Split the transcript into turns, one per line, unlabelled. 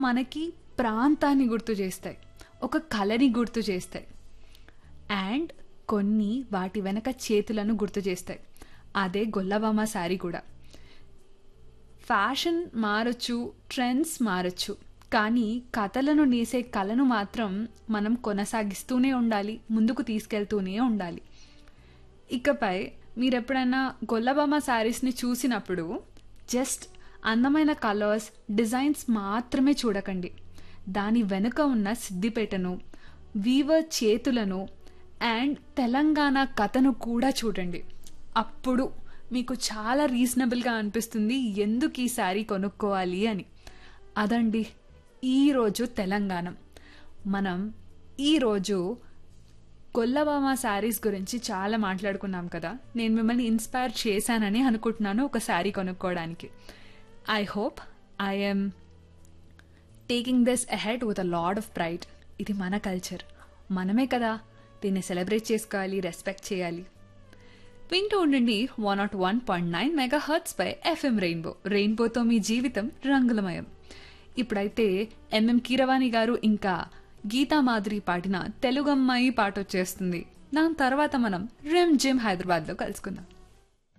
మనకి ప్రాంతాన్ని గుర్తు చేస్తాయి ఒక కళని గుర్తు చేస్తాయి అండ్ కొన్ని వాటి వెనక చేతులను గుర్తు చేస్తాయి అదే గొల్లబామ శారీ కూడా ఫ్యాషన్ మారచ్చు ట్రెండ్స్ మారచ్చు కానీ కథలను నేసే కళను మాత్రం మనం కొనసాగిస్తూనే ఉండాలి ముందుకు తీసుకెళ్తూనే ఉండాలి ఇకపై మీరు ఎప్పుడైనా గొల్లబామ శారీస్ని చూసినప్పుడు జస్ట్ అందమైన కలర్స్ డిజైన్స్ మాత్రమే చూడకండి దాని వెనుక ఉన్న సిద్దిపేటను వీవర్ చేతులను అండ్ తెలంగాణ కథను కూడా చూడండి అప్పుడు మీకు చాలా రీజనబుల్గా అనిపిస్తుంది ఎందుకు ఈ శారీ కొనుక్కోవాలి అని అదండి ఈరోజు తెలంగాణ మనం ఈరోజు కొల్లబామ శారీస్ గురించి చాలా మాట్లాడుకున్నాం కదా నేను మిమ్మల్ని ఇన్స్పైర్ చేశానని అనుకుంటున్నాను ఒక శారీ కొనుక్కోవడానికి I hope I'm taking this ahead with a lot of pride ఇది మన కల్చర్ మనమే కదా దీన్ని సెలబ్రేట్ చేసుకోవాలి రెస్పెక్ట్ చేయాలి వింటూ ఉండండి one nought one point nine megahertz పై ఎఫ్ఎం రెయిన్బో రెయిన్బోతో మీ జీవితం రంగులమయం ఇప్పుడైతే ఎంఎం కీరవాణి గారు ఇంకా గీతా మాదిరి పాడిన తెలుగమ్మాయి పాట వచ్చేస్తుంది దాని తర్వాత మనం రిమ్ జిమ్ హైదరాబాద్లో కలుసుకుందాం